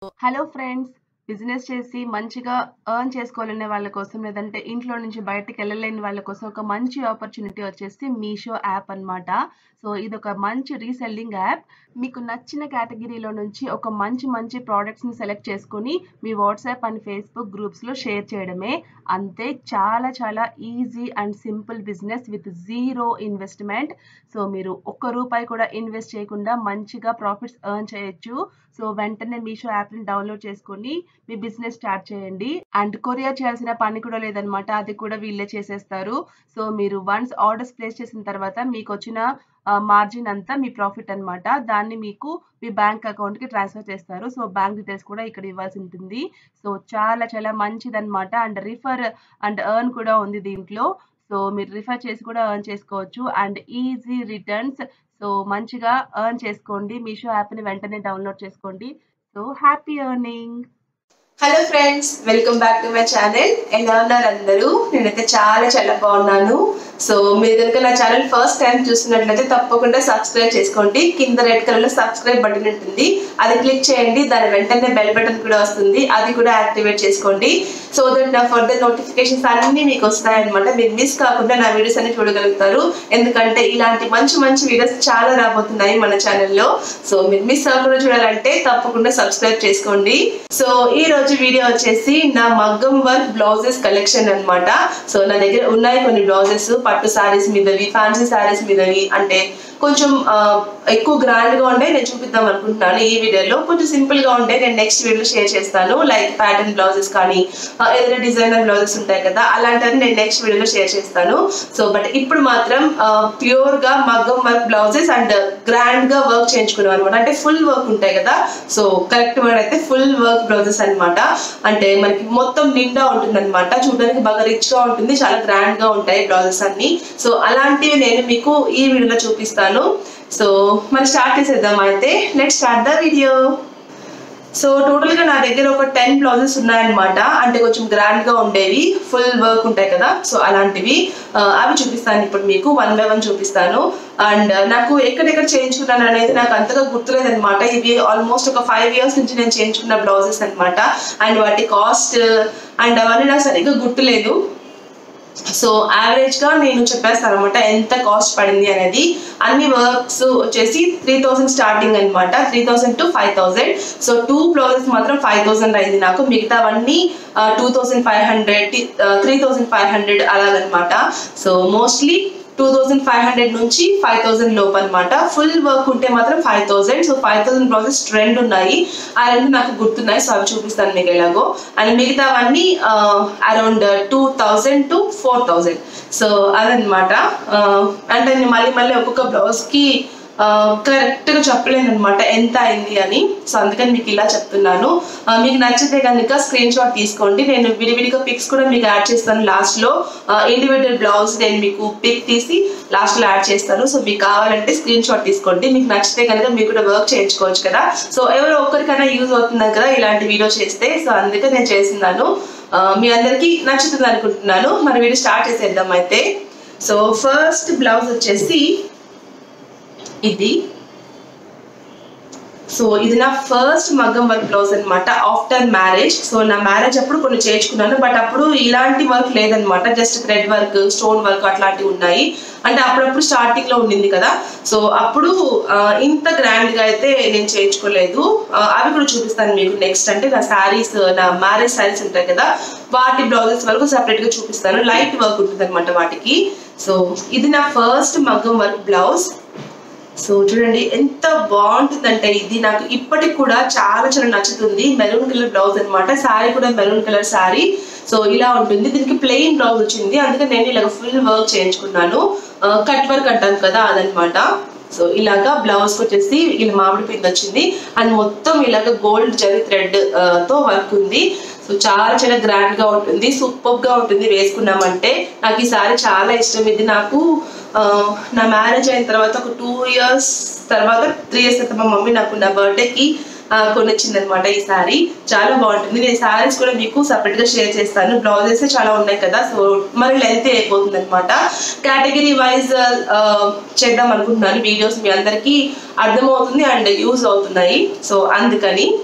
hello friends business చేసి మంచిగా earn చేసుకోవాలనే వాళ్ళ కోసం లేదంటే ఇంట్లో నుంచి బయటకి వెళ్ళలేని వాళ్ళ కోసం ఒక మంచి ఆపర్చునిటీ వచ్చేసి మీషో యాప్ అన్నమాట సో ఇది ఒక మంచి రీసెల్లింగ్ యాప్ మీకు నచ్చిన కేటగిరీలో నుంచి ఒక మంచి మంచి ప్రోడక్ట్స్ని సెలెక్ట్ చేసుకొని మీ వాట్సాప్ అండ్ ఫేస్బుక్ గ్రూప్స్లో షేర్ చేయడమే అంతే చాలా చాలా easy and simple business with zero investment so మీరు ఒక్క రూపాయి కూడా ఇన్వెస్ట్ చేయకుండా మంచిగా ప్రాఫిట్స్ ఎర్న్ చేయొచ్చు సో వెంటనే మీషో యాప్ని డౌన్లోడ్ చేసుకొని మీ బిజినెస్ స్టార్ట్ చేయండి అండ్ కొరియర్ చేయాల్సిన పని కూడా లేదనమాట అది కూడా వీళ్ళే చేసేస్తారు సో మీరు వన్స్ ఆర్డర్స్ ప్లేస్ చేసిన తర్వాత మీకు వచ్చిన మార్జిన్ అంతా మీ ప్రాఫిట్ అన్నమాట దాన్ని మీకు మీ బ్యాంక్ అకౌంట్కి ట్రాన్స్ఫర్ చేస్తారు సో బ్యాంక్ డీటెయిల్స్ కూడా ఇక్కడ ఇవ్వాల్సి ఉంటుంది సో చాలా చాలా మంచిదన్నమాట అండ్ రిఫర్ అండ్ ఎర్న్ కూడా ఉంది దీంట్లో సో మీరు రిఫర్ చేసి కూడా ఎర్న్ చేసుకోవచ్చు అండ్ ఈజీ రిటర్న్స్ సో మంచిగా ఎర్న్ చేసుకోండి మీషో యాప్ని వెంటనే డౌన్లోడ్ చేసుకోండి so happy earning hello friends welcome back to my channel ఎలా ఉన్నారు అందరూ నేనైతే చాలా చాలా బాగున్నాను సో మీరు కనుక నా ఛానల్ ఫస్ట్ టైం చూస్తున్నట్లయితే తప్పకుండా సబ్స్క్రైబ్ చేసుకోండి కింద రెడ్ కలర్ లో సబ్స్క్రైబ్ బటన్ ఉంటుంది అది క్లిక్ చేయండి దాని వెంటనే బెల్ బటన్ కూడా వస్తుంది అది కూడా యాక్టివేట్ చేసుకోండి సో దట్ నా ఫర్దర్ నోటిఫికేషన్స్ అన్ని మీకు వస్తాయన్నమాట మీరు మిస్ కాకుండా నా వీడియోస్ అన్ని చూడగలుగుతారు ఎందుకంటే ఇలాంటి మంచి మంచి వీడియోస్ చాలా రాబోతున్నాయి మన ఛానల్లో సో మీరు మిస్ అవ్వకుండా చూడాలంటే తప్పకుండా సబ్స్క్రైబ్ చేసుకోండి సో ఈ రోజు వీడియో వచ్చేసి నా మగ్గం వర్క్ బ్లౌజెస్ కలెక్షన్ అన్నమాట సో నా దగ్గర ఉన్నాయి కొన్ని బ్లౌజెస్ పట్టు శారీస్ మీదవి ఫ్యాన్సీ శారీస్ మీదవి అంటే కొంచెం ఆ, ఎక్కువ గ్రాండ్ గా ఉండే నేను చూపిద్దాం అనుకుంటున్నాను ఈ వీడియోలో కొంచెం సింపుల్ గా ఉంటే నేను నెక్స్ట్ వీడియో షేర్ చేస్తాను లైక్ ప్యాటర్న్ బ్లౌజెస్ కానీ ఆ, ఏదైనా డిజైనర్ బ్లౌజెస్ ఉంటాయి కదా అలాంటివి నేను నెక్స్ట్ వీడియోలో షేర్ చేస్తాను సో బట్ ఇప్పుడు మాత్రం ప్యూర్ గా మగ్గం వర్క్ బ్లౌజెస్ అండ్ గ్రాండ్ గా వర్క్ చేయించుకున్నాం అనమాట అంటే ఫుల్ వర్క్ ఉంటాయి కదా సో కరెక్ట్ వర్డ్ అయితే ఫుల్ వర్క్ బ్లౌజెస్ అన్నమాట అంటే మనకి మొత్తం నిండా ఉంటుంది అనమాట చూడడానికి బాగా రిచ్ గా ఉంటుంది చాలా గ్రాండ్ గా ఉంటాయి బ్లౌజెస్ అన్ని సో అలాంటివి నేను మీకు ఈ వీడియోలో చూపిస్తాను సో మరి స్టార్ట్ చేసేద్దాం అయితే let start the video so total గా నా దగ్గర ఒక టెన్ బ్లౌజెస్ ఉన్నాయన్నమాట అంటే కొంచెం గ్రాండ్ గా ఉండేవి ఫుల్ వర్క్ ఉంటాయి కదా సో అలాంటివి ఆ, అవి చూపిస్తాను ఇప్పుడు మీకు వన్ బై వన్ చూపిస్తాను అండ్ నాకు ఎక్కడెక్కడ చేయించుకున్నాను అనేది నాకు అంతగా గుర్తులేదు అనమాట ఇవి ఆల్మోస్ట్ ఒక ఫైవ్ ఇయర్స్ నుంచి నేను చేయించుకున్న బ్లౌజెస్ అన్నమాట అండ్ వాటి కాస్ట్ అండ్ అవన్నీ నాకు సరిగ్గా గుర్తులేదు సో యావరేజ్ గా నేను చెప్పేస్తాను అనమాట ఎంత కాస్ట్ పడింది అనేది అన్ని వర్క్స్ వచ్చేసి త్రీ థౌసండ్ స్టార్టింగ్ అనమాట three thousand to five thousand so two blouses మాత్రం ఫైవ్ థౌసండ్ అయింది నాకు మిగతావన్నీ two thousand five hundred three thousand five hundred అలాగనమాట so mostly two thousand five hundred నుంచి ఫైవ్ థౌసండ్ లోపు అనమాట ఫుల్ వర్క్ ఉంటే మాత్రం five thousand so five thousand blouses trend ఉన్నాయి ఆ రెండు నాకు గుర్తున్నాయి సో అవి చూపిస్తాను మీకు ఎలాగో అండ్ మిగతావన్నీ around two thousand to four thousand so అదనమాట అంటే నేను మళ్ళీ మళ్ళీ ఒక్కొక్క బ్లౌజ్కి కరెక్ట్ గా చెప్పలేను అనమాట ఎంత అయింది అని సో అందుకని మీకు ఇలా చెప్తున్నాను ఆ, మీకు నచ్చితే కనుక స్క్రీన్ షాట్ తీసుకోండి నేను విడివిడిగా పిక్స్ కూడా మీకు యాడ్ చేస్తాను లాస్ట్ లో ఇండివిజువల్ బ్లౌజ్ నేను మీకు పిక్ తీసి లాస్ట్ లో యాడ్ చేస్తాను సో మీకు కావాలంటే స్క్రీన్ షాట్ తీసుకోండి మీకు నచ్చితే కనుక మీకు కూడా వర్క్ చేయించుకోవచ్చు కదా సో ఎవరో ఒక్కరికైనా యూజ్ అవుతుంది కదా ఇలాంటి వీడియో చేస్తే సో అందుకే నేను చేస్తున్నాను ఆ, మీ అందరికీ నచ్చుతుంది అనుకుంటున్నాను మరి వీడియో స్టార్ట్ చేసేద్దాం అయితే సో ఫస్ట్ బ్లౌజ్ వచ్చేసి ఇది సో ఇది నా ఫస్ట్ మగ్గం వర్క్ బ్లౌజ్ అనమాట ఆఫ్టర్ మ్యారేజ్ సో నా మ్యారేజ్ అప్పుడు కొన్ని చేర్చుకున్నాను బట్ అప్పుడు ఇలాంటి వర్క్ లేదనమాట just thread work stone work అట్లాంటివి ఉన్నాయి అంటే అప్పుడప్పుడు స్టార్టింగ్ లో ఉండింది కదా సో అప్పుడు ఆ, ఇంత గ్రాండ్ గా అయితే నేను చేయించుకోలేదు ఆ, అవి కూడా చూపిస్తాను మీకు నెక్స్ట్ అంటే నా శారీస్ నా మ్యారేజ్ శారీస్ ఉంటాయి కదా వాటి బ్లౌజెస్ వరకు సపరేట్ గా చూపిస్తాను లైట్ వర్క్ ఉంటుంది అనమాట వాటికి సో ఇది నా ఫస్ట్ మగ్గం వర్క్ బ్లౌజ్ సో చూడండి ఎంత బాగుంటుందంటే ఇది నాకు ఇప్పటికి కూడా చాలా చాలా నచ్చుతుంది మెరూన్ కలర్ బ్లౌజ్ అన్నమాట శారీ కూడా మెరూన్ కలర్ శారీ సో ఇలా ఉంటుంది దీనికి ప్లెయిన్ బ్లౌజ్ వచ్చింది అందుకే నేను ఇలాగ ఫుల్ వర్క్ చేయించుకున్నాను కట్ వర్క్ అంటాం కదా అదనమాట సో ఇలాగా బ్లౌజ్ వచ్చేసి ఇలా మామిడి పిండి వచ్చింది అండ్ మొత్తం ఇలాగ గోల్డ్ జరీ థ్రెడ్ తో వర్క్ ఉంది సో చాలా చాలా గ్రాండ్ గా ఉంటుంది సూపర్ గా ఉంటుంది వేసుకున్నామంటే నాకు ఈ సారీ చాలా ఇష్టం ఇది నాకు ఆ, నా మ్యారేజ్ అయిన తర్వాత ఒక టూ ఇయర్స్ తర్వాత త్రీ ఇయర్స్ తర్వాత మా మమ్మీ నాకు నా బర్త్డేకి కొనిచ్చింది అనమాట ఈ సారీ చాలా బాగుంటుంది నేను సారీస్ కూడా మీకు సపరేట్ గా షేర్ చేస్తాను బ్లౌజెస్ చాలా ఉన్నాయి కదా సో మరి లెంత్ అయిపోతుంది అనమాట కేటగిరీ వైజ్ చేద్దాం అనుకుంటున్నాను వీడియోస్ మీ అందరికీ అర్థమవుతుంది అండ్ యూజ్ అవుతున్నాయి సో అందుకని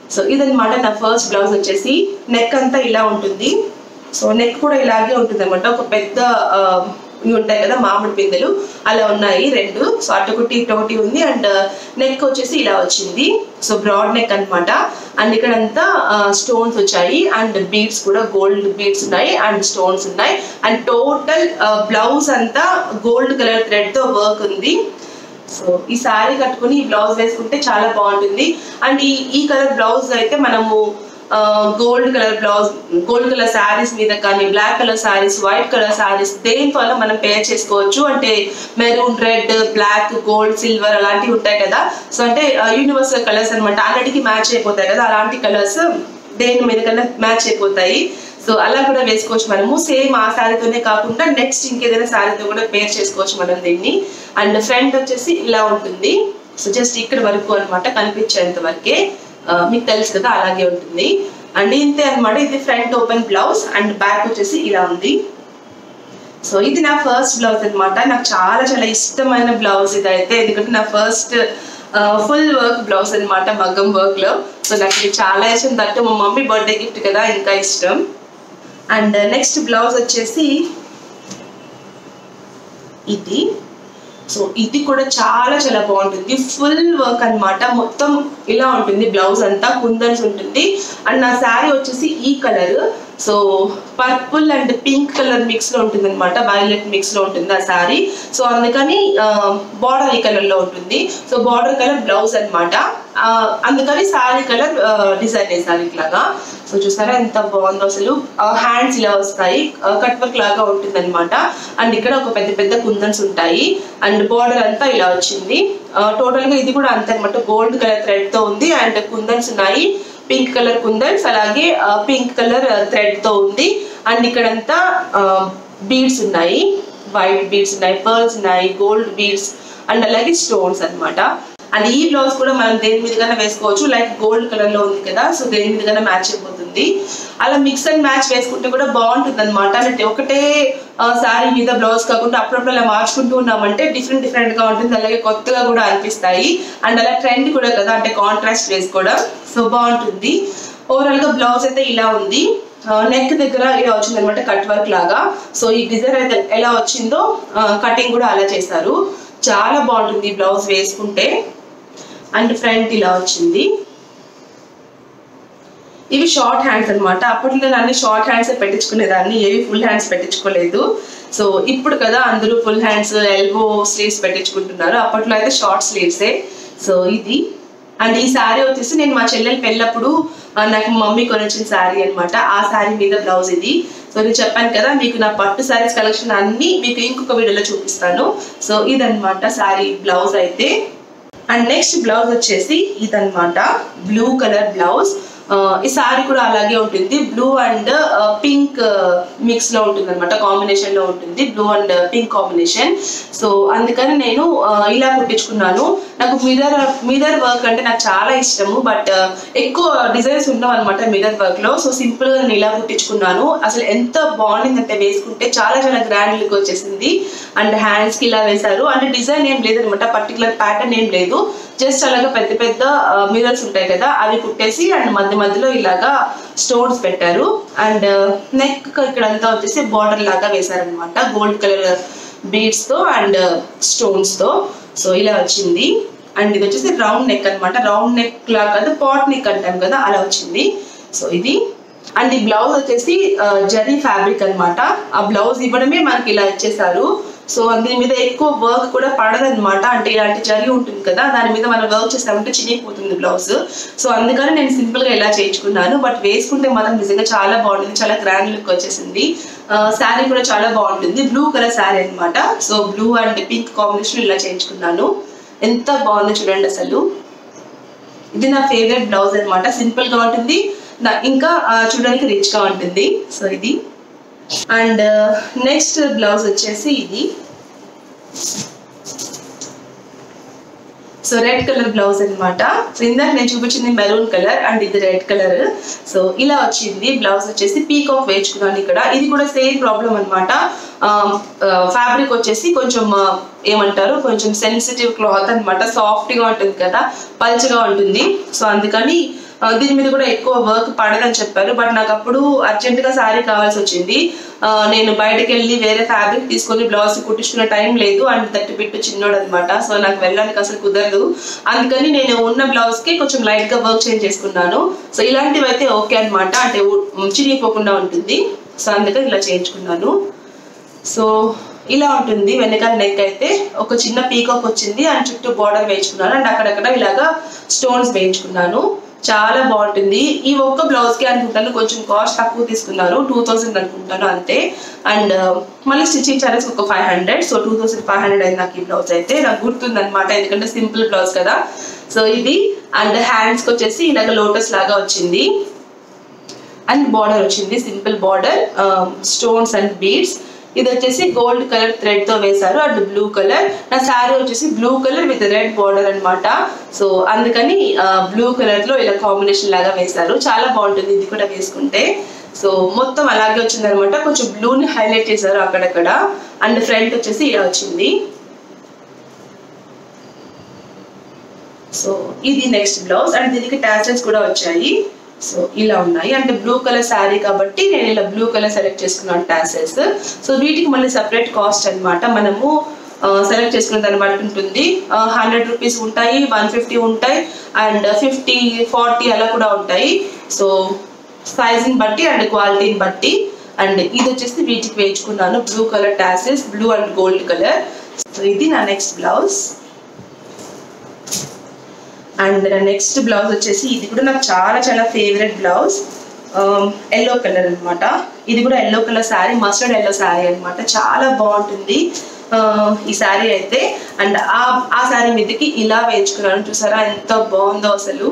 సో ఇదన్నమాట నా ఫస్ట్ బ్లౌజ్ వచ్చేసి నెక్ అంతా ఇలా ఉంటుంది సో నెక్ కూడా ఇలాగే ఉంటుంది అనమాట ఒక పెద్ద ఆ, ఇవి ఉంటాయి కదా మామిడి పిందెలు అలా ఉన్నాయి రెండు సో అటొకటి ఇటొకటి ఉంది అండ్ నెక్ వచ్చేసి ఇలా వచ్చింది సో బ్రాడ్ నెక్ అన్నమాట అండ్ ఇక్కడంతా స్టోన్స్ వచ్చాయి అండ్ బీడ్స్ కూడా గోల్డ్ బీడ్స్ ఉన్నాయి అండ్ స్టోన్స్ ఉన్నాయి అండ్ టోటల్ బ్లౌజ్ అంతా గోల్డ్ కలర్ థ్రెడ్ తో వర్క్ ఉంది సో ఈ శారీ కట్టుకుని ఈ బ్లౌజ్ వేసుకుంటే చాలా బాగుంటుంది అండ్ ఈ ఈ కలర్ బ్లౌజ్ అయితే మనము gold colour blouse gold colour saris మీద కానీ black colour saris white colour saris దేనితో అలా మనం పేర్ చేసుకోవచ్చు అంటే maroon red black gold silver అలాంటివి ఉంటాయి కదా సో అంటే యూనివర్సల్ కలర్స్ అన్నమాట అన్నిటికీ మ్యాచ్ అయిపోతాయి కదా అలాంటి కలర్స్ దేని మీద కన్నా మ్యాచ్ అయిపోతాయి సో అలా కూడా వేసుకోవచ్చు మనము సేమ్ ఆ శారీతోనే కాకుండా నెక్స్ట్ ఇంకేదైనా శారీతో కూడా పేర్ చేసుకోవచ్చు మనం దీన్ని అండ్ ఫ్రంట్ వచ్చేసి ఇలా ఉంటుంది సో జస్ట్ ఇక్కడ వరకు అనమాట కనిపించేంత వరకే ఆ, మీకు తెలుసు కదా అలాగే ఉంటుంది అండ్ ఇంతే అన్నమాట ఇది front open blouse and back వచ్చేసి ఇలా ఉంది సో ఇది నా ఫస్ట్ బ్లౌజ్ అన్నమాట నాకు చాలా చాలా ఇష్టమైన బ్లౌజ్ ఇది అయితే ఎందుకంటే నా ఫస్ట్ ఫుల్ వర్క్ బ్లౌజ్ అన్నమాట మగ్గం వర్క్ లో సో నాకు ఇది చాలా ఇష్టం దట్టు మా మమ్మీ బర్త్డే గిఫ్ట్ కదా ఇంకా ఇష్టం అండ్ నెక్స్ట్ బ్లౌజ్ వచ్చేసి ఇది సో ఇది కూడా చాలా చాలా బాగుంటుంది ఫుల్ వర్క్ అన్నమాట మొత్తం ఇలా ఉంటుంది బ్లౌజ్ అంతా కుందన్స్ ఉంటుంది అండ్ నా శారీ వచ్చేసి ఈ colour so purple and pink colour mix లో ఉంటుంది అనమాట వైలెట్ మిక్స్ లో ఉంటుంది ఆ శారీ సో అందుకని బార్డర్ ఈ కలర్ లో ఉంటుంది సో బార్డర్ కలర్ బ్లౌజ్ అనమాట అందుకని శారీ కలర్ డిజైన్ వేసారు ఇట్లాగా సో చూసారా ఎంత బాగుందో అసలు హ్యాండ్స్ ఇలా వస్తాయి కట్ వర్క్ లాగా ఉంటుంది అనమాట అండ్ ఇక్కడ ఒక పెద్ద పెద్ద కుందన్స్ ఉంటాయి అండ్ బార్డర్ అంతా ఇలా వచ్చింది టోటల్ గా ఇది కూడా అంతే అనమాట గోల్డ్ కలర్ థ్రెడ్ తో ఉంది అండ్ కుందన్స్ ఉన్నాయి పింక్ కలర్ కుందన్స్ అలాగే పింక్ కలర్ థ్రెడ్ తో ఉంది అండ్ ఇక్కడంతా బీడ్స్ ఉన్నాయి వైట్ బీడ్స్ ఉన్నాయి పర్ల్స్ ఉన్నాయి గోల్డ్ బీడ్స్ అండ్ అలాగే స్టోన్స్ అన్నమాట అండ్ ఈ బ్లౌజ్ కూడా మనం దేని మీదగానే వేసుకోవచ్చు లైక్ గోల్డ్ కలర్ లో ఉంది కదా సో దేని మీదగానే మ్యాచ్ అయిపోతుంది అలా మిక్స్ అండ్ మ్యాచ్ వేసుకుంటే కూడా బాగుంటుంది అనమాట అంటే ఒకటే శారీ మీద బ్లౌజ్ కాకుండా అప్పుడప్పుడు అలా మార్చుకుంటూ ఉన్నామంటే డిఫరెంట్ డిఫరెంట్ గా ఉంటుంది అలాగే కొత్తగా కూడా అనిపిస్తాయి అండ్ అలా ట్రెండ్ కూడా కదా అంటే కాంట్రాస్ట్ వేసుకోవడం సో బాగుంటుంది ఓవరాల్ గా బ్లౌజ్ అయితే ఇలా ఉంది నెక్ దగ్గర ఇలా వచ్చింది అనమాట కట్ వర్క్ లాగా సో ఈ డిజైన్ అయితే ఎలా వచ్చిందో కటింగ్ కూడా అలా చేశారు చాలా బాగుంటుంది బ్లౌజ్ వేసుకుంటే అండ్ ఫ్రంట్ ఇలా వచ్చింది ఇవి షార్ట్ హ్యాండ్స్ అన్నమాట అప్పట్లో నేను అన్ని షార్ట్ హ్యాండ్స్ పెట్టించుకునేదాన్ని ఏవి ఫుల్ హ్యాండ్స్ పెట్టించుకోలేదు సో ఇప్పుడు కదా అందరూ ఫుల్ హ్యాండ్స్ ఎల్బో స్లీవ్స్ పెట్టించుకుంటున్నారు అప్పట్లో అయితే షార్ట్ స్లీవ్సే సో ఇది అండ్ ఈ శారీ వచ్చేసి నేను మా చెల్లెలు పెళ్ళప్పుడు ఆ, నాకు మమ్మీ కొనిచ్చిన శారీ అన్నమాట ఆ శారీ మీద బ్లౌజ్ ఇది సో నేను చెప్పాను కదా మీకు నా పట్టు శారీస్ కలెక్షన్ అన్ని మీకు ఇంకొక వీడియోలో చూపిస్తాను సో ఇదన్నమాట శారీ బ్లౌజ్ అయితే అండ్ నెక్స్ట్ బ్లౌజ్ వచ్చేసి ఇదన్నమాట బ్లూ కలర్ బ్లౌజ్ ఈ సారీ కూడా అలాగే ఉంటుంది బ్లూ అండ్ పింక్ మిక్స్ లో ఉంటుంది అనమాట కాంబినేషన్ లో ఉంటుంది blue and pink combination so అందుకని నేను ఆ, ఇలా కుట్టించుకున్నాను నాకు మిరర్ మిరర్ వర్క్ అంటే నాకు చాలా ఇష్టము బట్ ఎక్కువ డిజైన్స్ ఉండవు అనమాట మిరర్ వర్క్ లో సో సింపుల్ గా నేను ఇలా కుట్టించుకున్నాను అసలు ఎంత బాగుండిందంటే వేసుకుంటే చాలా చాలా గ్రాండ్ లుక్ వచ్చేసింది అండ్ హ్యాండ్స్ కి ఇలా వేశారు అంటే డిజైన్ ఏం లేదనమాట పర్టికులర్ ప్యాటర్న్ ఏం లేదు జస్ట్ అలాగా పెద్ద పెద్ద మిరర్స్ ఉంటాయి కదా అవి కుట్టేసి అండ్ మధ్య మధ్యలో ఇలాగా స్టోన్స్ పెట్టారు అండ్ నెక్ ఇక్కడంతా వచ్చేసి బార్డర్ లాగా వేశారనమాట గోల్డ్ కలర్ బీడ్స్ తో అండ్ స్టోన్స్ తో సో ఇలా వచ్చింది అండ్ ఇది వచ్చేసి రౌండ్ నెక్ అన్నమాట రౌండ్ నెక్ లాగా కాదు పాట్ నెక్ అంటాం కదా అలా వచ్చింది సో ఇది అండ్ ఈ బ్లౌజ్ వచ్చేసి ఆ, జరీ ఫ్యాబ్రిక్ అన్నమాట ఆ బ్లౌజ్ ఇవ్వడమే మనకి ఇలా ఇచ్చేసారు సో దీని మీద ఎక్కువ వర్క్ కూడా పడదన్నమాట అంటే ఇలాంటి జరీ ఉంటుంది కదా దాని మీద మనం వర్క్ చేసామంటే చినిగిపోతుంది బ్లౌజ్ సో అందుకని నేను సింపుల్ గా ఇలా చేయించుకున్నాను బట్ వేసుకుంటే మాత్రం నిజంగా చాలా బాగుంటుంది చాలా గ్రాండ్ లుక్ వచ్చేసింది శారీ కూడా చాలా బాగుంటుంది బ్లూ కలర్ శారీ అన్నమాట so blue and pink combination ఇలా చేయించుకున్నాను ఎంత బాగుందో చూడండి అసలు ఇది నా ఫేవరెట్ బ్లౌజ్ అన్నమాట సింపుల్ గా ఉంటుంది నా- ఇంకా ఆ, చూడడానికి రిచ్ గా ఉంటుంది సో ఇది అండ్ నెక్స్ట్ బ్లౌజ్ వచ్చేసి ఇది సో రెడ్ కలర్ బ్లౌజ్ అన్నమాట సో ఇందాక నేను చూపించింది మెరూన్ కలర్ అండ్ ఇది రెడ్ కలర్ సో ఇలా వచ్చింది బ్లౌజ్ వచ్చేసి పీకాక్ వేయించుకున్నాను ఇక్కడ ఇది కూడా సేమ్ ప్రాబ్లం అనమాట ఫ్యాబ్రిక్ వచ్చేసి కొంచెం ఆ, ఏమంటారు కొంచెం సెన్సిటివ్ క్లాత్ అనమాట సాఫ్ట్ గా ఉంటుంది కదా పల్చగా ఉంటుంది సో అందుకని ఆ, దీని మీద కూడా ఎక్కువ వర్క్ పడదని చెప్పారు బట్ నాకు అప్పుడు అర్జెంట్ గా శారీ కావాల్సి వచ్చింది ఆ, నేను బయటకు వెళ్ళి వేరే ఫ్యాబ్రిక్ తీసుకొని బ్లౌజ్ కుట్టించుకునే టైం లేదు అండ్ తట్టి బిట్టు చిన్నోడు అనమాట సో నాకు వెళ్ళడానికి అసలు కుదరదు అందుకని నేను ఉన్న బ్లౌజ్ కి కొంచెం లైట్ గా వర్క్ చేంజ్ చేసుకున్నాను సో ఇలాంటివి అయితే ఓకే అనమాట అంటే ఉ- చిరిగిపోకుండా ఉంటుంది సో అందుకని ఇలా చేయించుకున్నాను సో ఇలా ఉంటుంది వెనకాల నెక్ అయితే ఒక చిన్న పీకాక్ వచ్చింది అండ్ చుట్టూ బార్డర్ వేయించుకున్నాను అండ్ అక్కడక్కడ ఇలాగా స్టోన్స్ వేయించుకున్నాను చాలా బాగుంటుంది ఈ ఒక్క బ్లౌజ్ కి అనుకుంటాను కొంచెం కాస్ట్ తక్కువ తీసుకున్నారు టూ థౌసండ్ అనుకుంటాను అంతే అండ్ మళ్ళీ స్టిచ్చింగ్ చార్జెస్ ఒక five hundred so two thousand five hundred అయింది నాకు ఈ బ్లౌజ్ అయితే నాకు గుర్తుంది అనమాట ఎందుకంటే సింపుల్ బ్లౌజ్ కదా సో ఇది అండ్ హ్యాండ్స్ కి వచ్చేసి ఇలాగ లోటస్ లాగా వచ్చింది అండ్ బార్డర్ వచ్చింది simple border stones and beads ఇది వచ్చేసి గోల్డ్ కలర్ థ్రెడ్ తో వేశారు అండ్ బ్లూ కలర్ నా శారీ వచ్చేసి blue colour with red border అన్నమాట సో అందుకని బ్లూ కలర్ లో ఇలా కాంబినేషన్ లాగా వేశారు చాలా బాగుంటుంది ఇది కూడా వేసుకుంటే సో మొత్తం అలాగే వచ్చింది అనమాట కొంచెం బ్లూని హైలైట్ చేశారు అక్కడక్కడ అండ్ ఫ్రంట్ వచ్చేసి ఇలా వచ్చింది సో ఇది నెక్స్ట్ బ్లౌజ్ అండ్ దీనికి టాసెల్స్ కూడా వచ్చాయి సో ఇలా ఉన్నాయి అంటే బ్లూ కలర్ శారీ కాబట్టి నేను ఇలా బ్లూ కలర్ సెలెక్ట్ చేసుకున్నాను టాసెల్స్ సో వీటికి మళ్ళీ సపరేట్ కాస్ట్ అన్నమాట మనము సెలెక్ట్ చేసుకున్న దాన్ని బట్టి ఉంటుంది హండ్రెడ్ రూపీస్ ఉంటాయి వన్ ఫిఫ్టీ ఉంటాయి అండ్ ఫిఫ్టీ ఫార్టీ అలా కూడా ఉంటాయి సో సైజ్ని బట్టి అండ్ క్వాలిటీని బట్టి అండ్ ఇది వచ్చేసి వీటికి వేయించుకున్నాను blue colour tassels blue and gold colour so ఇది నా నెక్స్ట్ బ్లౌజ్ అండ్ నా నెక్స్ట్ బ్లౌజ్ వచ్చేసి ఇది కూడా నాకు చాలా చాలా ఫేవరెట్ బ్లౌజ్ ఎల్లో కలర్ అన్నమాట ఇది కూడా yellow colour sari mustard yellow sari అన్నమాట చాలా బాగుంటుంది ఆ, ఈ శారీ అయితే అండ్ ఆ ఆ శారీ మీదకి ఇలా వేయించుకున్నాను చూసారా ఎంత బాగుందో అసలు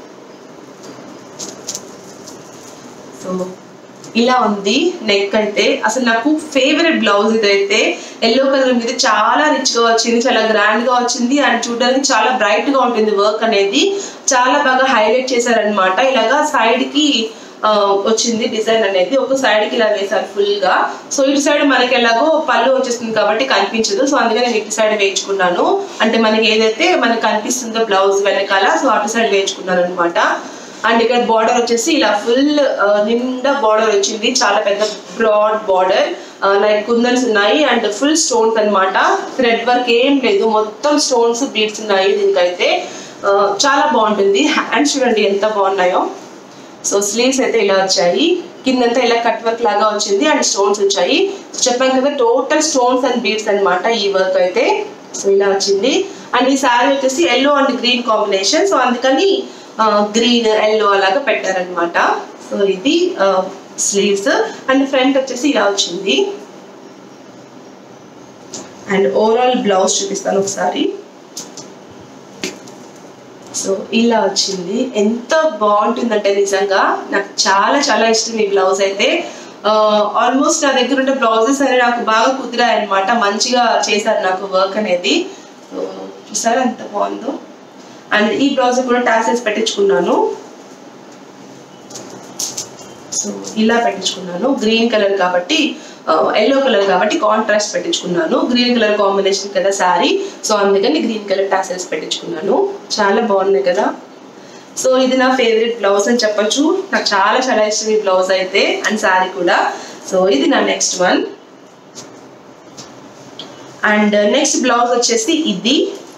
సో ఇలా ఉంది నెక్ అయితే అసలు నాకు ఫేవరెట్ బ్లౌజ్ ఇదైతే ఎల్లో కలర్ మీద చాలా రిచ్ గా వచ్చింది చాలా గ్రాండ్ గా వచ్చింది అండ్ చూడడానికి చాలా బ్రైట్ గా ఉంటుంది వర్క్ అనేది చాలా బాగా హైలైట్ చేశారనమాట ఇలాగా సైడ్ కి ఆ, వచ్చింది డిజైన్ అనేది ఒక సైడ్ కి ఇలా వేశారు ఫుల్ గా సో ఇటు సైడ్ మనకి ఎలాగో పళ్ళు వచ్చేస్తుంది కాబట్టి కనిపించదు సో అందుకని నేను ఇటు సైడ్ వేయించుకున్నాను అంటే మనకి ఏదైతే మనకి కనిపిస్తుందో బ్లౌజ్ వెనకాల సో అటు సైడ్ వేయించుకున్నాను అనమాట అండ్ ఇక్కడ బార్డర్ వచ్చేసి ఇలా ఫుల్ నిండా బార్డర్ వచ్చింది చాలా పెద్ద బ్రాడ్ బార్డర్ లైక్ కుందన్స్ ఉన్నాయి అండ్ ఫుల్ స్టోన్స్ అన్నమాట థ్రెడ్ వర్క్ ఏం లేదు మొత్తం స్టోన్స్ బీడ్స్ ఉన్నాయి దీనికైతే ఆ, చాలా బాగుంటుంది హ్యాండ్స్ చూడండి ఎంత బాగున్నాయో సో స్లీవ్స్ అయితే ఇలా వచ్చాయి కిందంతా ఇలా కట్ వర్క్ లాగా వచ్చింది అండ్ స్టోన్స్ వచ్చాయి సో చెప్పాను కదా టోటల్ స్టోన్స్ అండ్ బీడ్స్ అన్నమాట ఈ వర్క్ అయితే సో ఇలా వచ్చింది అండ్ ఈ శారీ వచ్చేసి yellow and green combination so అందుకని గ్రీన్ ఎల్లో అలాగా పెట్టారనమాట సో ఇది స్లీవ్స్ అండ్ ఫ్రంట్ వచ్చేసి ఇలా వచ్చింది అండ్ ఓవరాల్ బ్లౌజ్ చూపిస్తాను ఒకసారి సో ఇలా వచ్చింది ఎంత బాగుంటుందంటే నిజంగా నాకు చాలా చాలా ఇష్టం ఈ బ్లౌజ్ అయితే ఆల్మోస్ట్ నా దగ్గర ఉండే బ్లౌజెస్ అనేవి నాకు బాగా కుదిరాయి అనమాట మంచిగా చేశారు నాకు వర్క్ అనేది సో చూసారా ఎంత బాగుందో అండ్ ఈ బ్లౌజ్ కూడా టాసెస్ పెట్టించుకున్నాను సో ఇలా పెట్టించుకున్నాను గ్రీన్ కలర్ కాబట్టి ఎల్లో కలర్ కాబట్టి కాంట్రాస్ట్ పెట్టించుకున్నాను గ్రీన్ కలర్ కాంబినేషన్ కదా శారీ సో అందుకని గ్రీన్ కలర్ టాసెల్స్ పెట్టించుకున్నాను చాలా బాగున్నాయి కదా సో ఇది నా ఫేవరెట్ బ్లౌజ్ అని చెప్పొచ్చు నాకు చాలా చాలా ఇష్టం ఈ బ్లౌజ్ అయితే అండ్ శారీ కూడా సో ఇది నా next one and next blouse వచ్చేసి ఇది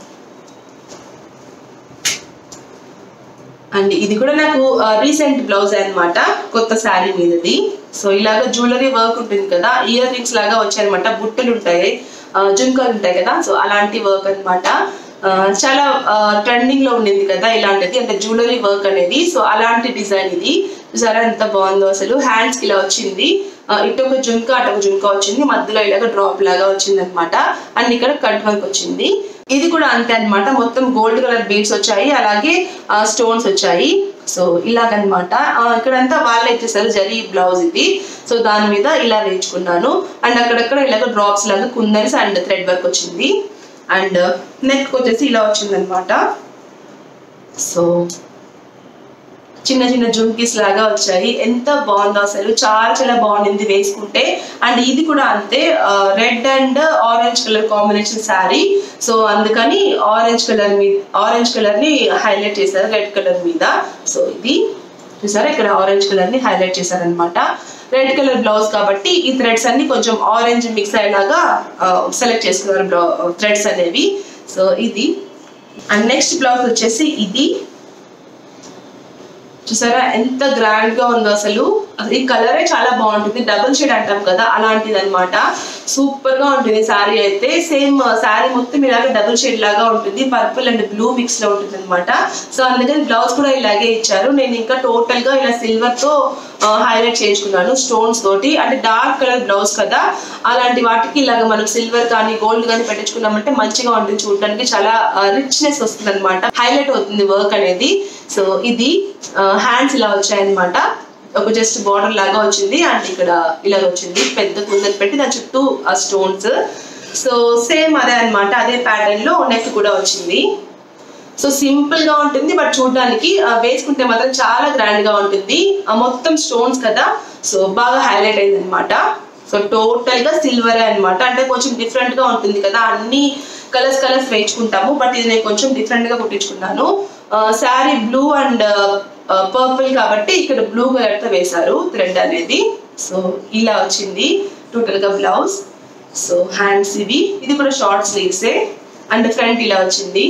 అండ్ ఇది కూడా నాకు రీసెంట్ బ్లౌజ్ అన్నమాట కొత్త శారీ మీదది సో ఇలాగ జ్యువెలరీ వర్క్ ఉంటుంది కదా ఇయర్ రింగ్స్ లాగా వచ్చాయన్నమాట బుట్టలు ఉంటాయి ఆ, జుంకాలు ఉంటాయి కదా సో అలాంటి వర్క్ అన్నమాట ఆ, చాలా ట్రెండింగ్ లో ఉండింది కదా ఇలాంటిది అంటే జ్యువెలరీ వర్క్ అనేది సో అలాంటి డిజైన్ ఇది చూసారా ఎంత బాగుందో అసలు హ్యాండ్స్ కి ఇలా వచ్చింది ఆ, ఇటు ఒక జుంకా అటు ఒక జుంకా వచ్చింది మధ్యలో ఇలాగ డ్రాప్ లాగా వచ్చింది అనమాట అండ్ ఇక్కడ కట్ వర్క్ వచ్చింది ఇది కూడా అంతే అన్నమాట మొత్తం గోల్డ్ కలర్ బీడ్స్ వచ్చాయి అలాగే స్టోన్స్ వచ్చాయి సో ఇలాగనమాట ఇక్కడంతా వాళ్ళే ఇచ్చేసారు జరీ బ్లౌజ్ ఇది సో దాని మీద ఇలా వేయించుకున్నాను అండ్ అక్కడక్కడ ఇలాగ డ్రాప్స్ లాగా కుందన్స్ అండ్ థ్రెడ్ వర్క్ వచ్చింది అండ్ నెక్ వచ్చేసి ఇలా వచ్చింది అనమాట సో చిన్న చిన్న జుంకీస్ లాగా వచ్చాయి ఎంత బాగుందో అసలు చాలా చాలా బాగుంది వేసుకుంటే అండ్ ఇది కూడా అంతే red and orange colour combination sari so అందుకని ఆరెంజ్ కలర్ మీద ఆరెంజ్ కలర్ ని హైలైట్ చేశారు రెడ్ కలర్ మీద సో ఇది చూసారా ఇక్కడ ఆరెంజ్ కలర్ ని హైలైట్ చేశారనమాట రెడ్ కలర్ బ్లౌజ్ కాబట్టి ఈ థ్రెడ్స్ అన్ని కొంచెం ఆరెంజ్ మిక్స్ అయ్యేలాగా సెలెక్ట్ చేసుకున్నారు థ్రెడ్స్ అనేవి సో ఇది అండ్ నెక్స్ట్ బ్లౌజ్ వచ్చేసి ఇది చూసారా ఎంత గ్రాండ్ గా ఉందో అసలు అసలు ఈ కలరే చాలా బాగుంటుంది డబుల్ షేడ్ అంటాం కదా అలాంటిది అనమాట సూపర్ గా ఉంటుంది శారీ అయితే సేమ్ శారీ మొత్తం ఇలాగే డబుల్ షేడ్ లాగా ఉంటుంది పర్పుల్ అండ్ బ్లూ మిక్స్ లో ఉంటుంది అనమాట సో అందుకని బ్లౌజ్ కూడా ఇలాగే ఇచ్చారు నేను ఇంకా టోటల్ గా ఇలా సిల్వర్ తో హైలైట్ చేయించుకున్నాను స్టోన్స్ తోటి అంటే డార్క్ కలర్ బ్లౌజ్ కదా అలాంటి వాటికి ఇలాగ మనం సిల్వర్ కానీ గోల్డ్ కానీ పెట్టించుకున్నామంటే మంచిగా ఉంటుంది చూడడానికి చాలా రిచ్నెస్ వస్తుంది అనమాట హైలైట్ అవుతుంది వర్క్ అనేది సో ఇది హ్యాండ్స్ ఇలా వచ్చాయన్నమాట ఒక జస్ట్ బార్డర్ లాగా వచ్చింది అండ్ ఇక్కడ ఇలా వచ్చింది పెద్ద కుందలు పెట్టి దాని చుట్టూ ఆ స్టోన్స్ సో సేమ్ అదే అన్నమాట అదే ప్యాటర్న్ లో నెక్ కూడా వచ్చింది సో సింపుల్ గా ఉంటుంది బట్ చూడడానికి వేసుకుంటే మాత్రం చాలా గ్రాండ్ గా ఉంటుంది ఆ మొత్తం స్టోన్స్ కదా సో బాగా హైలైట్ అయింది అనమాట సో టోటల్ గా సిల్వర్ అన్నమాట అంటే కొంచెం డిఫరెంట్ గా ఉంటుంది కదా అన్ని కలర్స్ కలర్స్ వేయించుకుంటాము బట్ ఇది నేను కొంచెం డిఫరెంట్ గా కుట్టించుకున్నాను శారీ బ్లూ అండ్ పర్పుల్ కాబట్టి ఇక్కడ బ్లూ కలర్ తో వేశారు థ్రెడ్ అనేది సో ఇలా వచ్చింది టోటల్ గా బ్లౌజ్ సో హ్యాండ్స్ ఇవి ఇది కూడా షార్ట్ స్లీవ్సే అండ్ ఫ్రంట్ ఇలా వచ్చింది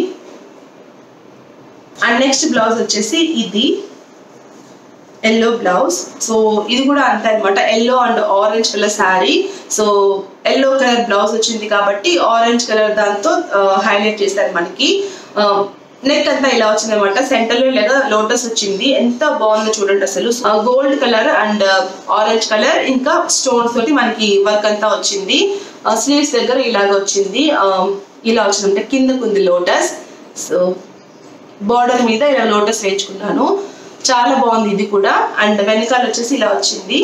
అండ్ నెక్స్ట్ బ్లౌజ్ వచ్చేసి ఇది ఎల్లో బ్లౌజ్ సో ఇది కూడా అంతే అనమాట yellow and orange colour sari so yellow colour blouse వచ్చింది కాబట్టి ఆరెంజ్ కలర్ దాంతో హైలైట్ చేశారు మనకి నెక్ అంతా ఇలా వచ్చింది అనమాట సెంటర్ లో ఇలాగా లోటస్ వచ్చింది ఎంత బాగుందో చూడండి అసలు gold colour and orange colour ఇంకా స్టోన్స్ తోటి మనకి వర్క్ అంతా వచ్చింది స్లీవ్స్ దగ్గర ఇలాగ వచ్చింది ఇలా వచ్చిందంటే కిందకు ఉంది లోటస్ సో బార్డర్ మీద ఇలా లోటస్ వేయించుకున్నాను చాలా బాగుంది ఇది కూడా అండ్ వెనకాల వచ్చేసి ఇలా వచ్చింది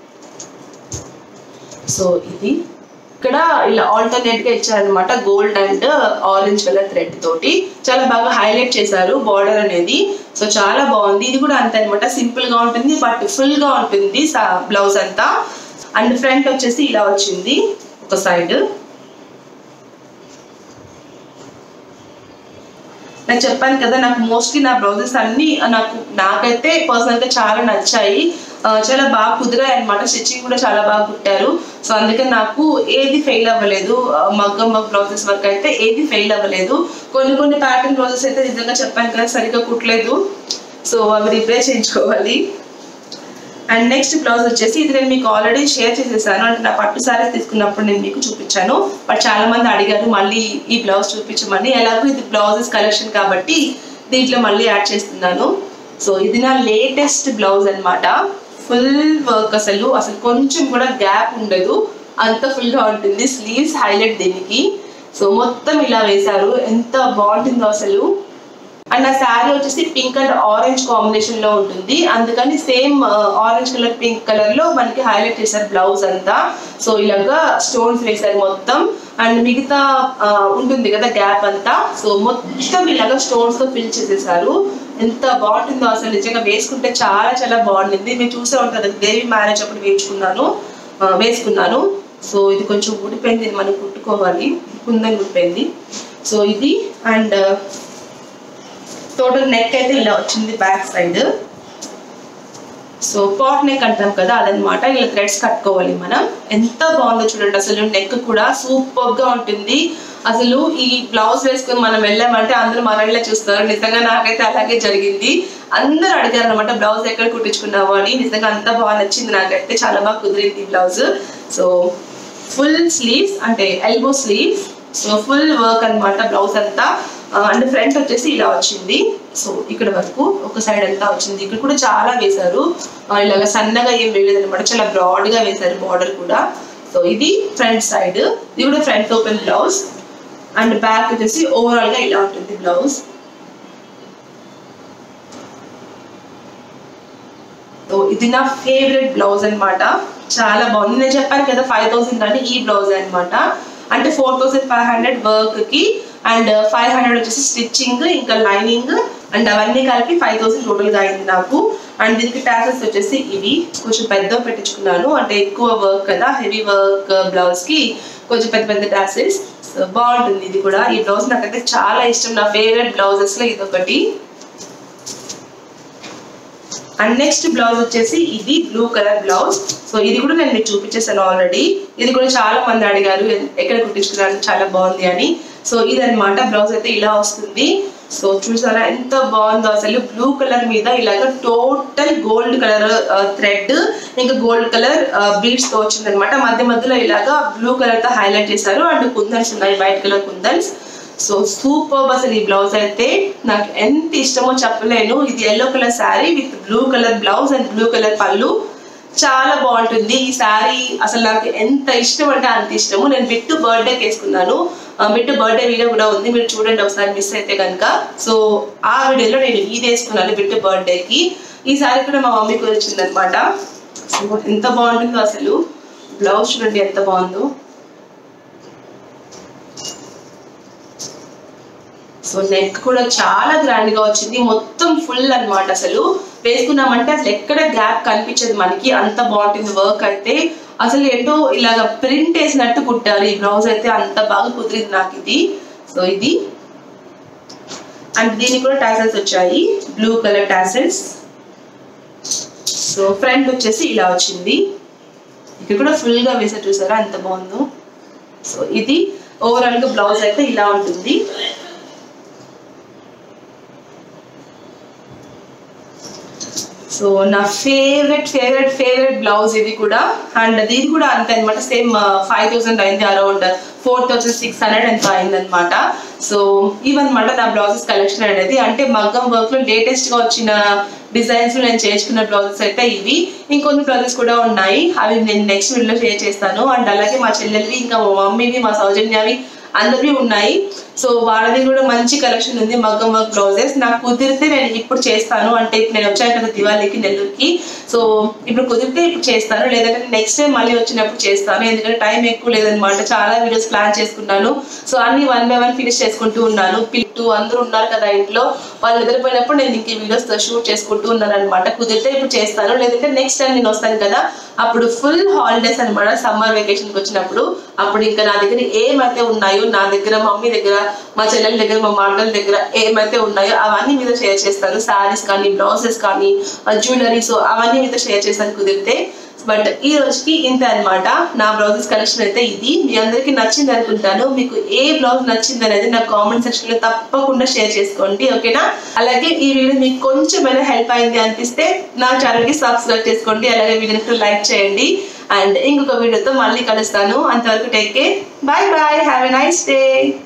సో ఇది ఇక్కడ ఇలా ఆల్టర్నేట్ గా ఇచ్చారనమాట gold and orange colour thread తోటి చాలా బాగా హైలైట్ చేశారు బార్డర్ అనేది సో చాలా బాగుంది ఇది కూడా అంతే అనమాట సింపుల్ గా ఉంటుంది బట్ ఫుల్ గా ఉంటుంది బ్లౌజ్ అంతా అండ్ ఫ్రంట్ వచ్చేసి ఇలా వచ్చింది ఒక సైడ్ నాకు చెప్పాను కదా నాకు మోస్ట్లీ నా బ్లౌజెస్ అన్ని నాకు నాకైతే పర్సనల్ గా చాలా నచ్చాయి చాలా బాగా కుదిరాయి అనమాట స్టిచ్చింగ్ కూడా చాలా బాగా కుట్టారు సో అందుకని నాకు ఏది ఫెయిల్ అవ్వలేదు మగ్గం మగ్ బ్లౌజెస్ వర్క్ అయితే ఏది ఫెయిల్ అవ్వలేదు కొన్ని కొన్ని ప్యాటర్న్ బ్లౌజెస్ అయితే నిజంగా చెప్పాను కదా సరిగ్గా కుట్టలేదు సో అవి రిప్లేస్ చేయించుకోవాలి అండ్ నెక్స్ట్ బ్లౌజ్ వచ్చేసి ఇది నేను మీకు ఆల్రెడీ షేర్ చేసేసాను అంటే నా పట్టు సారీస్ తీసుకున్నప్పుడు నేను మీకు చూపించాను బట్ చాలా మంది అడిగారు మళ్ళీ ఈ బ్లౌజ్ చూపించమని ఎలాగో ఇది బ్లౌజెస్ కలెక్షన్ కాబట్టి దీంట్లో మళ్ళీ యాడ్ చేస్తున్నాను సో ఇది నా లేటెస్ట్ బ్లౌజ్ అనమాట ఫుల్ వర్క్ అసలు అసలు కొంచెం కూడా గ్యాప్ ఉండదు అంత ఫుల్గా ఉంటుంది స్లీవ్స్ హైలైట్ దీనికి సో మొత్తం ఇలా వేశారు ఎంత బాగుంటుందో అసలు అండ్ ఆ శారీ వచ్చేసి పింక్ అండ్ ఆరెంజ్ కాంబినేషన్ లో ఉంటుంది అందుకని same orange colour pink colour లో మనకి హైలైట్ చేశారు బ్లౌజ్ అంతా సో ఇలాగా స్టోన్స్ వేశారు మొత్తం అండ్ మిగతా ఉంటుంది కదా గ్యాప్ అంతా సో మొత్తం ఇలాగా స్టోన్స్ తో ఫిల్ చేసేసారు ఎంత బాగుంటుందో అసలు నిజంగా వేసుకుంటే చాలా చాలా బాగుంటుంది మీరు చూసే ఉంటారు దేవి మ్యారేజ్ అప్పుడు వేయించుకున్నాను వేసుకున్నాను సో ఇది కొంచెం ఊడిపోయింది ఇది మనం కుట్టుకోవాలి కుందని ఊడిపోయింది సో ఇది అండ్ టోటల్ నెక్ అయితే ఇలా వచ్చింది back side so pot neck అంటాం కదా అదనమాట ఇలా థ్రెడ్స్ కట్టుకోవాలి మనం ఎంత బాగుందో చూడండి అసలు నెక్ కూడా సూపర్ గా ఉంటుంది అసలు ఈ బ్లౌజ్ వేసుకొని మనం వెళ్ళామంటే అందరూ మనల్ని చూస్తారు నిజంగా నాకైతే అలాగే జరిగింది అందరూ అడిగారు అనమాట బ్లౌజ్ ఎక్కడ కుట్టించుకున్నావు అని నిజంగా అంత బాగా నచ్చింది నాకైతే చాలా బాగా కుదిరింది ఈ బ్లౌజ్ సో ఫుల్ స్లీవ్స్ అంటే elbow sleeves so full work అనమాట బ్లౌజ్ అంతా అండ్ ఫ్రంట్ వచ్చేసి ఇలా వచ్చింది సో ఇక్కడ వరకు ఒక సైడ్ అంతా వచ్చింది ఇక్కడ కూడా చాలా వేశారు ఇలాగ సన్నగా ఏం వేయలేదు అనమాట చాలా బ్రాడ్ గా వేశారు బార్డర్ కూడా సో ఇది ఫ్రంట్ సైడ్ ఇది కూడా front open blouse and back వచ్చేసి ఓవరాల్ గా ఇలా ఉంటుంది బ్లౌజ్ సో ఇది నా ఫేవరెట్ బ్లౌజ్ అనమాట చాలా బాగుంది నేను చెప్పాను కదా ఫైవ్ థౌసండ్ అని ఈ బ్లౌజ్ అనమాట అంటే four thousand five hundred work కి అండ్ ఫైవ్ హండ్రెడ్ వచ్చేసి స్టిచ్చింగ్ ఇంకా లైనింగ్ అండ్ అవన్నీ కలిపి ఫైవ్ థౌసండ్ టోటల్ గా అయింది నాకు అండ్ దీనికి టాసెస్ వచ్చేసి ఇవి కొంచెం పెద్ద పెట్టించుకున్నాను అంటే ఎక్కువ వర్క్ కదా హెవీ వర్క్ బ్లౌజ్ కి కొంచెం పెద్ద పెద్ద టాసెస్ బాగుంటుంది ఇది కూడా ఈ బ్లౌజ్ నాకైతే చాలా ఇష్టం నా ఫేవరెట్ బ్లౌజెస్ లో ఇది ఒకటి అండ్ నెక్స్ట్ బ్లౌజ్ వచ్చేసి ఇది బ్లూ కలర్ బ్లౌజ్ సో ఇది కూడా నేను మీకు చూపించేసాను ఆల్రెడీ ఇది కూడా చాలా మంది అడిగారు ఎ- ఎక్కడ కుట్టించుకున్నాను చాలా బాగుంది అని సో ఇదన్నమాట బ్లౌజ్ అయితే ఇలా వస్తుంది సో చూసారా ఎంత బాగుందో అసలు బ్లూ కలర్ మీద ఇలాగ టోటల్ గోల్డ్ కలర్ థ్రెడ్ ఇంకా గోల్డ్ కలర్ బీడ్స్ తో వచ్చింది అనమాట మధ్య మధ్యలో ఇలాగా బ్లూ కలర్ తో హైలైట్ చేశారు అండ్ కుందన్స్ ఉన్నాయి white colour kundans so super అసలు ఈ బ్లౌజ్ అయితే నాకు ఎంత ఇష్టమో చెప్పలేను ఇది yellow colour sari with blue colour blouse and blue colour పళ్ళు చాలా బాగుంటుంది ఈ శారీ అసలు నాకు ఎంత ఇష్టం అంటే అంత ఇష్టము నేను బిట్టు బర్త్డేకి వేసుకున్నాను ఆ, బిట్టు బర్త్డే వీడియో కూడా ఉంది మీరు చూడండి ఒకసారి మిస్ అయితే కనుక సో ఆ వీడియోలో నేను ఇది వేసుకున్నాను బిట్టు బర్త్డేకి ఈ శారీ కూడా మా మమ్మీకి వచ్చింది అనమాట సో ఎంత బాగుంటుందో అసలు బ్లౌజ్ చూడండి ఎంత బాగుందో సో నెక్ కూడా చాలా గ్రాండ్ గా వచ్చింది మొత్తం ఫుల్ అన్నమాట అసలు వేసుకున్నామంటే అసలు ఎక్కడ గ్యాప్ కనిపించదు మనకి అంత బాగుంటుంది వర్క్ అయితే అసలు ఏంటో ఇలాగ ప్రింట్ వేసినట్టు కుట్టారు ఈ బ్లౌజ్ అయితే అంత బాగా కుదిరింది నాకు ఇది సో ఇది అండ్ దీనికి కూడా టాసల్స్ వచ్చాయి blue colour tassels so front వచ్చేసి ఇలా వచ్చింది ఇక్కడ కూడా ఫుల్ గా వేసారు చూసారా ఎంత బాగుందో సో ఇది ఓవరాల్ గా బ్లౌజ్ అయితే ఇలా ఉంటుంది సో నా ఫేవరెట్ ఫేవరెట్ ఫేవరెట్ బ్లౌజ్ ఇది కూడా అండ్ ఇది కూడా అంతే అనమాట సేమ్ ఫైవ్ థౌసండ్ అయింది around four thousand six hundred ఎంత అయింది అనమాట సో ఇవన్నమాట నా బ్లౌజెస్ కలెక్షన్ అనేది అంటే మగ్గం వర్క్ లో లేటెస్ట్ గా వచ్చిన డిజైన్స్ నేను చేసుకున్న బ్లౌజెస్ అయితే ఇవి ఇంకొన్ని బ్లౌజెస్ కూడా ఉన్నాయి అవి నేను నెక్స్ట్ వీడియోలో షేర్ చేస్తాను అండ్ అలాగే మా చెల్లెలివి ఇంకా మా మమ్మీవి మా సౌజన్యవి అందరివి ఉన్నాయి సో వాళ్ళది కూడా మంచి కలెక్షన్ ఉంది మగ్గం వర్క్ బ్లౌజెస్ నాకు కుదిరితే నేను ఇప్పుడు చేస్తాను అంటే ఇప్పుడు నేను వచ్చాను కదా దివాళీకి నెల్లూరుకి సో ఇప్పుడు కుదిరితే ఇప్పుడు చేస్తాను లేదంటే నెక్స్ట్ టైం మళ్ళీ వచ్చినప్పుడు చేస్తాను ఎందుకంటే టైం ఎక్కువ లేదనమాట చాలా వీడియోస్ ప్లాన్ చేసుకున్నాను సో అన్ని వన్ బై వన్ ఫినిష్ చేసుకుంటూ ఉన్నాను పిల్టు అందరూ ఉన్నారు కదా ఇంట్లో వాళ్ళు నిద్రపోయినప్పుడు నేను ఇంక వీడియోస్ షూట్ చేసుకుంటూ ఉన్నాను అనమాట కుదిరితే ఇప్పుడు చేస్తాను లేదంటే నెక్స్ట్ టైం నేను వస్తాను కదా అప్పుడు ఫుల్ హాలిడేస్ అనమాట సమ్మర్ వెకేషన్కి వచ్చినప్పుడు అప్పుడు ఇంకా నా దగ్గర ఏమైతే ఉన్నాయో నా దగ్గర మమ్మీ దగ్గర మా చెల్లెల దగ్గర మా మాటల దగ్గర ఏమైతే ఉన్నాయో అవన్నీ మీద షేర్ చేస్తాను శారీస్ కానీ బ్లౌజెస్ కానీ జ్యువెలరీ సో అవన్నీ మీద షేర్ చేస్తాను కుదిరితే బట్ ఈ రోజుకి ఇంత అన్నమాట నా బ్లౌజెస్ కలెక్షన్ అయితే ఇది మీ అందరికి నచ్చింది అనుకుంటాను మీకు ఏ బ్లౌజ్ నచ్చింది అనేది నా కామెంట్ సెక్షన్ లో తప్పకుండా షేర్ చేసుకోండి ఓకేనా అలాగే ఈ వీడియో మీకు కొంచెమైనా హెల్ప్ అయింది అనిపిస్తే నా ఛానల్ కి సబ్స్క్రైబ్ చేసుకోండి అలాగే వీడియోని లైక్ చేయండి అండ్ ఇంకొక వీడియోతో మళ్ళీ కలుస్తాను అంతవరకు take care bye bye have a nice day